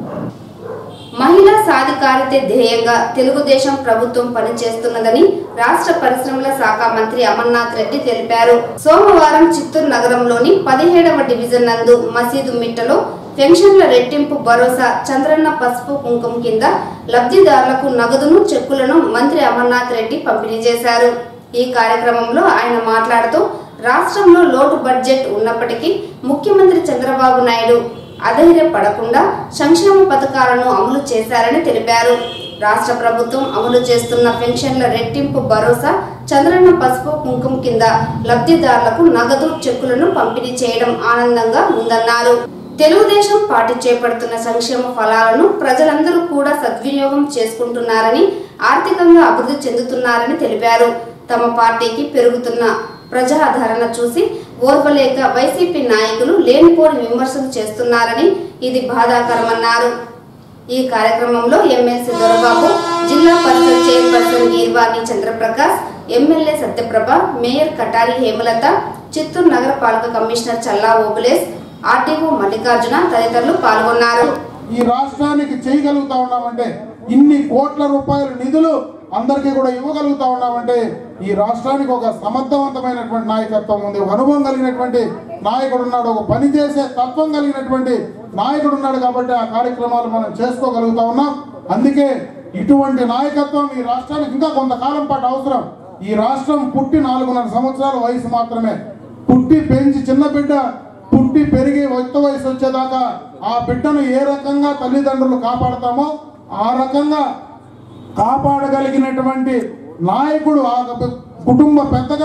మహిళా సాధికారితే ధ్యేయంగా తెలుగుదేశం ప్రభుత్వం పనిచేస్తున్నదని రాష్ట్ర పరిశ్రమల శాఖ మంత్రి అమర్నాథ్ రెడ్డి తెలిపారు సోమవారం చిత్తూరు నగరంలోని పదిహేడవ డివిజన్ నందు మసీదు మిట్టలో పెన్షన్ల రెట్టింపు భరోసా చంద్రన్న పసుపు కుంకుమ కింద లబ్ధిదారులకు నగదును చెక్కులను మంత్రి అమర్నాథ్ రెడ్డి పంపిణీ చేశారు ఈ కార్యక్రమంలో ఆయన మాట్లాడుతూ రాష్ట్రంలో లోటు బడ్జెట్ ఉన్నప్పటికీ ముఖ్యమంత్రి చంద్రబాబు నాయుడు అధైర్యపడకుండా సంక్షేమ పథకాలను అమలు చేశారని తెలిపారు రాష్ట్ర ప్రభుత్వం అమలు చేస్తున్న పెన్షన్ల రెట్టింపు భరోసా చంద్రన్న పసుపు కుంకుమ కింద లబ్ధిదారులకు నగదు చెక్కులను పంపిణీ చేయడం ఆనందంగా ఉందన్నారు తెలుగుదేశం పార్టీ చేపడుతున్న సంక్షేమ ఫలాలను ప్రజలందరూ కూడా సద్వినియోగం చేసుకుంటున్నారని ఆర్థికంగా అభివృద్ధి చెందుతున్నారని తెలిపారు తమ పార్టీకి పెరుగుతున్న ప్రజాదరణ చూసి ఓర్వలేక వైసీపీ నాయకులు లేనిపోని విమర్శలు చేస్తున్నారని ఇది బాధాకరమన్నారు ఈ కార్యక్రమంలో ఎమ్మెల్సీ దొరబాబు జిల్లా పరిషత్ chairperson Girvani Chandraprakash MLA Satyaprabha mayor Katari Hemalatha Chittoor నగరపాలక కమిషనర్ చల్లా ఓబులేస్ ఆర్టీఓ మల్లికార్జున తదితరులు పాల్గొన్నారు ఈ రాష్ట్రానికి చేయగలుగుతా ఉన్నామంటే ఇన్ని కోట్ల రూపాయల నిధులు అందరికీ కూడా ఇవ్వగలుగుతా ఉన్నామంటే ఈ రాష్ట్రానికి ఒక సమర్థవంతమైనటువంటి నాయకత్వం ఉంది ఒక అనుభవం కలిగినటువంటి నాయకుడు ఉన్నాడు ఒక పని చేసే తత్వం కలిగినటువంటి నాయకుడు ఉన్నాడు కాబట్టి ఆ కార్యక్రమాలు మనం చేసుకోగలుగుతా ఉన్నాం అందుకే ఇటువంటి నాయకత్వం ఈ రాష్ట్రానికి ఇంకా కొంతకాలం పాటు అవసరం ఈ రాష్ట్రం పుట్టి నాలుగున్నర సంవత్సరాల వయసు మాత్రమే పుట్టి పెంచి చిన్న బిడ్డ పుట్టి పెరిగి యుక్త వయసు వచ్చేదాకా ఆ బిడ్డను ఏ రకంగా తల్లిదండ్రులు కాపాడతామో ఆ రకంగా కాపాడగలిగినటువంటి నాయకుడు ఆ కుటుంబ పెద్దగా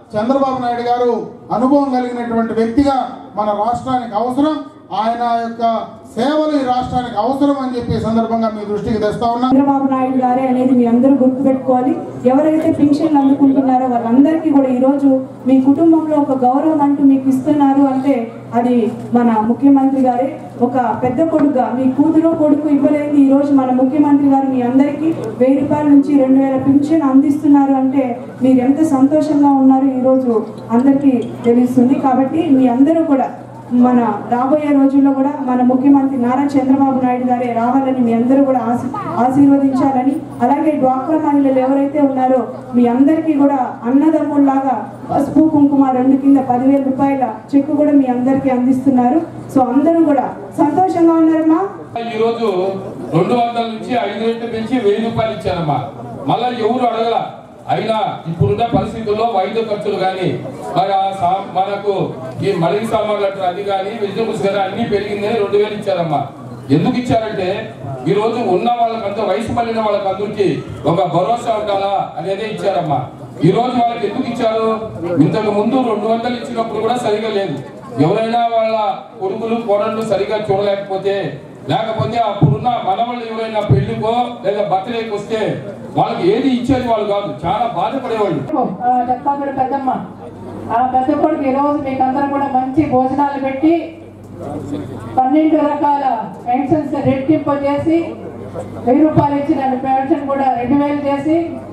చంద్రబాబు నాయుడు గారు అనుభవం కలిగినటువంటి వ్యక్తిగా మన రాష్ట్రానికి అవసరం ఆయన యొక్క సేవలు ఈ రాష్ట్రానికి అవసరం అని చెప్పి ఈ సందర్భంగా మీ దృష్టికి తెస్తా ఉన్నా చంద్రబాబు నాయుడు గారే అనేది మీ అందరూ గుర్తుపెట్టుకోవాలి ఎవరైతే పింఛన్లు అందుకుంటున్నారో వాళ్ళందరికీ కూడా ఈరోజు మీ కుటుంబంలో ఒక గౌరవం అంటూ మీకు ఇస్తున్నారు అంటే అది మన ముఖ్యమంత్రి గారే ఒక పెద్ద కొడుకుగా మీ కూతురు కొడుకు ఇవ్వలేదు ఈ రోజు మన ముఖ్యమంత్రి గారు మీ అందరికీ వెయ్యి రూపాయల నుంచి రెండు వేల పింఛన్ అందిస్తున్నారు అంటే మీరు ఎంత సంతోషంగా ఉన్నారు ఈరోజు అందరికీ తెలుస్తుంది కాబట్టి మీ అందరూ కూడా మన రాబోయే రోజుల్లో కూడా మన ముఖ్యమంత్రి నారా చంద్రబాబు నాయుడు గారే రావాలని మీ అందరూ కూడా ఆశ ఆశీర్వదించాలని అలాగే డ్వాక్రా మహిళలు ఎవరైతే ఉన్నారో మీ అందరికీ కూడా అన్నదమ్ముల్లాగా పసుపు కుంకుమ రెండు కింద పదివేల రూపాయల చెక్కు కూడా మీ అందరికీ అందిస్తున్నారు సో అందరూ కూడా సంతోషంగా ఉన్నారమ్మా ఈ రోజు రెండు వందల నుంచి ఐదు రెట్లు పెంచి వెయ్యి రూపాయలు ఇచ్చారమ్మా మళ్ళా ఎవరు అడగల అయినా ఇప్పుడున్న పరిస్థితుల్లో వైద్య ఖర్చులు కానీ మరి ఆ సా- మనకు ఈ మளிగ సామాన్లు అంటారు అది కానీ వెజిటబుల్స్ కానీ అన్ని పెరిగిందని రెండు వేలు ఇచ్చారమ్మా ఎందుకు ఇచ్చారంటే ఈ రోజు ఉన్న వాళ్ళకంతా వయసు మళ్ళిన వాళ్ళకందరికి ఒక భరోసా ఉండాలా అనేదే ఇచ్చారమ్మా ఈ రోజు వాళ్ళకి ఎందుకు ఇచ్చారు ఇంతకు ముందు రెండు వందలు ఇచ్చినప్పుడు కూడా సరిగా లేదు ఎవరైనా వాళ్ళ కొడుకులు కోడళ్ళు సరిగా చూడలేకపోతే లేకపోతే అప్పుడున్న మనవాళ్ళు ఎవరైనా పెళ్లికో లేదా బర్త్డేకి వస్తే వాళ్ళకి ఏది ఇచ్చేది వాళ్ళు కాదు చాలా బాధపడేవాళ్ళు దత్తాత్రుడు పెద్దమ్మ ఆ పెద్ద కొడుకు ఈ రోజు మీకు అందరం కూడా మంచి భోజనాలు పెట్టి పన్నెండు రకాల పెన్షన్స్ రెట్టింపు చేసి వెయ్యి రూపాయలు ఇచ్చిన పెన్షన్ కూడా రెండు వేలు చేసి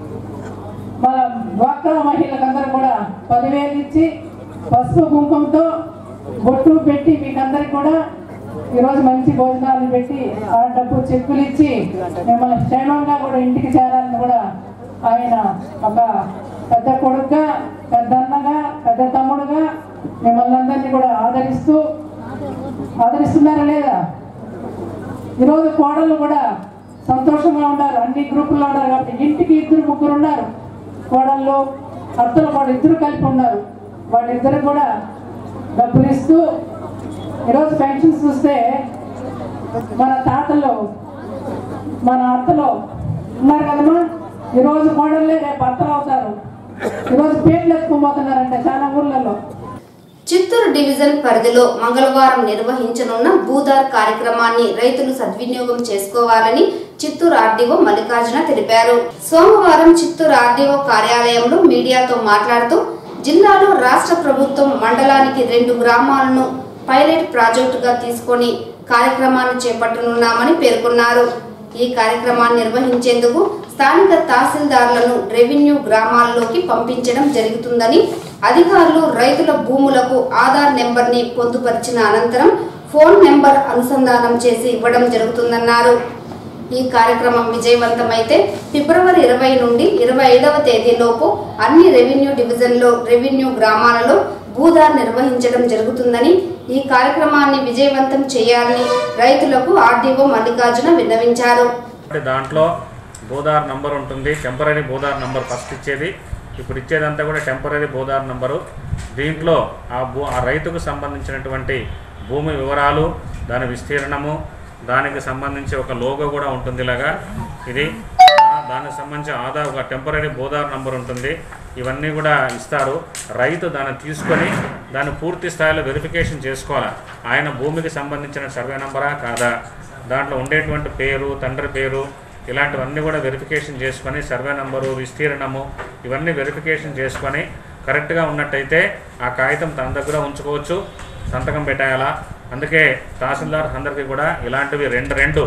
మన డ్వాక్రా మహిళలకు అందరూ కూడా పదివేలు ఇచ్చి పసుపు కుంకుమతో బొట్టు పెట్టి మీకు అందరికి కూడా ఈరోజు మంచి భోజనాలు పెట్టి ఆ డబ్బు చెక్కులు ఇచ్చి మిమ్మల్ని క్షేమంగా కూడా ఇంటికి చేరాలని కూడా ఆయన ఒక పెద్ద కొడుకుగా పెద్ద అన్నగా పెద్ద తమ్ముడుగా మిమ్మల్ని అందరినీ కూడా ఆదరిస్తూ ఆదరిస్తున్నారా లేదా ఈరోజు కోడళ్ళు కూడా సంతోషంగా ఉన్నారు అన్ని గ్రూపుల్లో ఉన్నారు కాబట్టి ఇంటికి ఇద్దరు ముగ్గురు ఉన్నారు కోడళ్ళు అత్తలు కూడా ఇద్దరు కలిపి ఉన్నారు వాళ్ళిద్దరు కూడా డబ్బులు ఇస్తూ ఈరోజు పెన్షన్స్ చూస్తే మన తాతలు మన అత్తలు ఉన్నారు కదమ్మా ఈరోజు కోడళ్ళే రేపు అత్తలు అవుతారు ఈరోజు పేర్లు ఎత్తుకుపోతున్నారంటే చాలా ఊర్లలో చిత్తూరు డివిజన్ పరిధిలో మంగళవారం నిర్వహించనున్న భూదార్ కార్యక్రమాన్ని రైతులు సద్వినియోగం చేసుకోవాలని చిత్తూరు ఆర్డీఓ మల్లికార్జున తెలిపారు సోమవారం చిత్తూరు ఆర్డీఓ కార్యాలయంలో మీడియాతో మాట్లాడుతూ జిల్లాలో రాష్ట్ర ప్రభుత్వం మండలానికి రెండు గ్రామాలను పైలట్ ప్రాజెక్టుగా తీసుకొని కార్యక్రమాన్ని చేపట్టనున్నామని పేర్కొన్నారు ఈ కార్యక్రమాన్ని నిర్వహించేందుకు స్థానిక తహసీల్దార్లను రెవెన్యూ గ్రామాల్లోకి పంపించడం జరుగుతుందని అధికారులు రైతుల భూములకు ఆధార్ నెంబర్ని పొందుపరిచిన అనంతరం ఫోన్ నెంబర్ అనుసంధానం చేసి ఇవ్వడం జరుగుతుందన్నారు ఈ కార్యక్రమం విజయవంతమైతే ఫిబ్రవరి ఇరవై నుండి ఇరవై ఐదవ తేదీలోపు అన్ని రెవెన్యూ డివిజన్లో రెవెన్యూ గ్రామాలలో భూదార్ నిర్వహించడం జరుగుతుందని ఈ కార్యక్రమాన్ని విజయవంతం చేయాలని రైతులకు ఆర్డీఓ మల్లికార్జున విన్నవించారు అంటే దాంట్లో బోదార్ నంబర్ ఉంటుంది టెంపరీ బోదార్ నంబర్ ఫస్ట్ ఇచ్చేది ఇప్పుడు ఇచ్చేదంతా కూడా టెంపరీ బోదార్ నంబరు దీంట్లో ఆ భూ ఆ రైతుకు సంబంధించినటువంటి భూమి వివరాలు దాని విస్తీర్ణము దానికి సంబంధించి ఒక లోగో కూడా ఉంటుంది ఇలాగా ఇది ఆ దానికి సంబంధించి ఆధార్ ఒక టెంపరీ బోదార్ నంబర్ ఉంటుంది ఇవన్నీ కూడా ఇస్తారు రైతు దాన్ని తీసుకొని దాన్ని పూర్తి స్థాయిలో వెరిఫికేషన్ చేసుకోవాలి ఆయన భూమికి సంబంధించిన సర్వే నంబరా కాదా దాంట్లో ఉండేటువంటి పేరు తండ్రి పేరు ఇలాంటివన్నీ కూడా వెరిఫికేషన్ చేసుకొని సర్వే నంబరు విస్తీర్ణము ఇవన్నీ వెరిఫికేషన్ చేసుకొని కరెక్ట్గా ఉన్నట్టయితే ఆ కాగితం తన దగ్గర ఉంచుకోవచ్చు సంతకం పెట్టాలా అందుకే తహసీల్దార్ అందరికీ కూడా ఇలాంటివి రెండు రెండు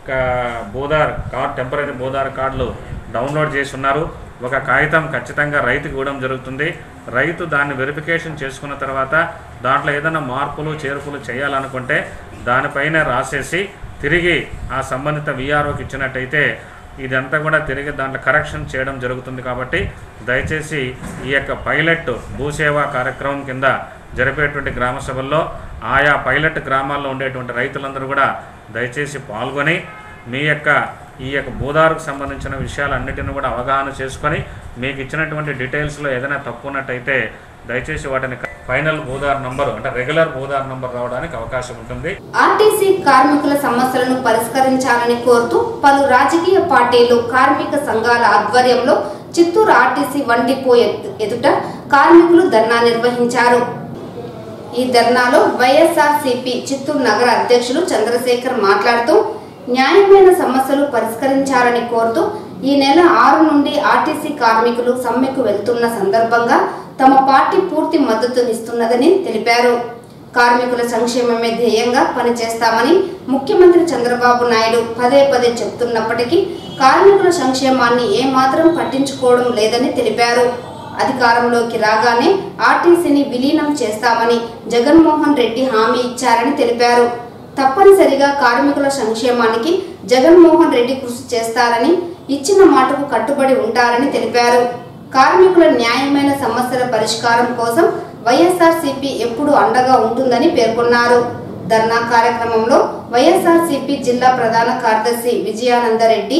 కా- బోదార్ కార్డ్ టెంపరీ బోదార్ కార్డులు డౌన్లోడ్ చేసి ఉన్నారు ఒక కాగితం ఖచ్చితంగా రైతుకి ఇవ్వడం జరుగుతుంది రైతు దాన్ని వెరిఫికేషన్ చేసుకున్న తర్వాత దాంట్లో ఏదైనా మార్పులు చేర్పులు చేయాలనుకుంటే దానిపైన రాసేసి తిరిగి ఆ సంబంధిత విఆర్ఓకి ఇచ్చినట్టయితే ఇదంతా కూడా తిరిగి దాంట్లో కరెక్షన్ చేయడం జరుగుతుంది కాబట్టి దయచేసి ఈ యొక్క పైలట్ భూసేవా కార్యక్రమం కింద జరిపేటువంటి గ్రామ సభల్లో ఆయా పైలట్ గ్రామాల్లో ఉండేటువంటి రైతులందరూ కూడా దయచేసి పాల్గొని మీ యొక్క ఈ యొక్క భూదారుకు సంబంధించిన విషయాలన్నిటిని కూడా అవగాహన చేసుకొని మీకు ఇచ్చినటువంటి డీటెయిల్స్లో ఏదైనా తప్పు ఉన్నట్టయితే దయచేసి వాటిని ఫైనల్ భూదార్ నంబరు అంటే రెగ్యులర్ భూదార్ నంబర్ రావడానికి అవకాశం ఉంటుంది ఆర్టీసీ కార్మికుల సమస్యలను పరిష్కరించాలని కోరుతూ పలు రాజకీయ పార్టీలు కార్మిక సంఘాల ఆధ్వర్యంలో చిత్తూరు ఆర్టీసీ వన్ డిపో ఎత్- ఎదుట కార్మికులు ధర్నా నిర్వహించారు ఈ ధర్నాలో వైఎస్ఆర్ సిపి చిత్తూరు నగర అధ్యక్షులు చంద్రశేఖర్ మాట్లాడుతూ న్యాయమైన సమస్యలు పరిష్కరించాలని కోరుతూ ఈ నెల ఆరు నుండి ఆర్టీసీ కార్మికులు సమ్మెకు వెళ్తున్న సందర్భంగా తమ పార్టీ పూర్తి మద్దతునిస్తున్నదని తెలిపారు కార్మికుల సంక్షేమమే ధ్యేయంగా పనిచేస్తామని ముఖ్యమంత్రి చంద్రబాబు నాయుడు పదే పదే చెప్తున్నప్పటికీ కార్మికుల సంక్షేమాన్ని ఏమాత్రం పట్టించుకోవడం లేదని తెలిపారు అధికారంలోకి రాగానే ఆర్టీసీని విలీనం చేస్తామని జగన్మోహన్ రెడ్డి హామీ ఇచ్చారని తెలిపారు తప్పనిసరిగా కార్మికుల సంక్షేమానికి జగన్మోహన్ రెడ్డి కృషి చేస్తారని ఇచ్చిన మాటకు కట్టుబడి ఉంటారని తెలిపారు కార్మికుల న్యాయమైన సమస్యల పరిష్కారం కోసం వైఎస్ఆర్సీపీ ఎప్పుడు అండగా ఉంటుందని పేర్కొన్నారు ధర్నా కార్యక్రమంలో వైఎస్ఆర్సీపీ జిల్లా ప్రధాన కార్యదర్శి విజయానందరెడ్డి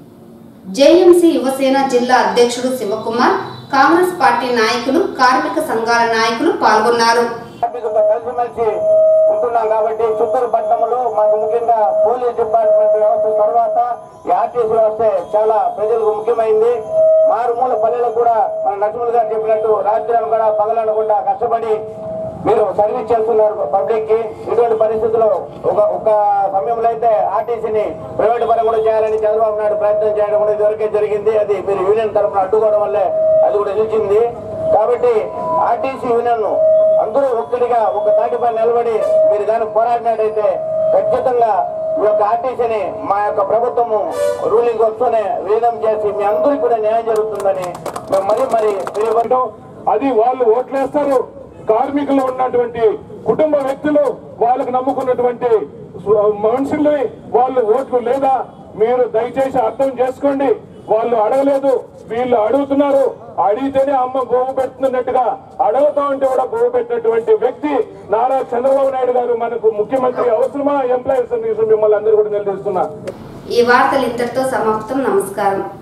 జేఎంసీ యువసేన జిల్లా అధ్యక్షుడు శివకుమార్ కాంగ్రెస్ పార్టీ నాయకులు కార్మిక సంఘాల నాయకులు పాల్గొన్నారు కార్మికులతో కలిసిమెలిసి ఉంటున్నాం కాబట్టి చిత్తూరు పట్టణంలో మాకు ముఖ్యంగా పోలీస్ డిపార్ట్మెంట్ వ్యవస్థ తర్వాత ఈ ఆర్టీసీ వ్యవస్థ చాలా ప్రజలకు ముఖ్యమైంది మారుమూల పల్లెలకు కూడా మన నరసింహులు గారు చెప్పినట్టు రాత్రి కూడా పగలనకుండా కష్టపడి మీరు సర్వీస్ చేస్తున్నారు పబ్లిక్ కి ఇటువంటి పరిస్థితుల్లో ఒక ఒక సమయంలో అయితే ఆర్టీసీని ప్రైవేట్ పరం కూడా చేయాలని చంద్రబాబు నాయుడు ప్రయత్నం చేయడం కూడా ఇదివరకే జరిగింది అది మీరు యూనియన్ తరఫున అడ్డుకోవడం వల్లే అది కూడా నిలిచింది కాబట్టి ఆర్టీసీ యూనియన్ అందరూ ఒక్కడిగా ఒక తాటిపై నిలబడి మీరు దాన్ని పోరాడినట్టయితే ఖచ్చితంగా ఈ యొక్క ఆర్టీసీని మా యొక్క ప్రభుత్వము రూలింగ్ వస్తూనే విలీనం చేసి మీ అందరికీ కూడా న్యాయం జరుగుతుందని మేము మరీ మరి తెలియబడ్డాం అది వాళ్ళు ఓట్లేస్తారు కార్మికులు ఉన్నటువంటి కుటుంబ వ్యక్తులు వాళ్ళకు నమ్ముకున్నటువంటి స్వ- మనుషుల్ని వాళ్ళు ఓట్లు లేదా మీరు దయచేసి అర్థం చేసుకోండి వాళ్ళు అడగలేదు వీళ్ళు అడుగుతున్నారు అడిగితేనే అమ్మ గోవు పెడుతున్నట్టుగా అడుగుతా ఉంటే కూడా గోవు పెట్టినటువంటి వ్యక్తి నారా చంద్రబాబు నాయుడు గారు మనకు ముఖ్యమంత్రి అవసరమా ఎంప్లాయీస్ మిమ్మల్ని అందరూ కూడా నిలదీస్తున్నా ఈ వార్తలు ఇంతటితో సమాప్తం నమస్కారం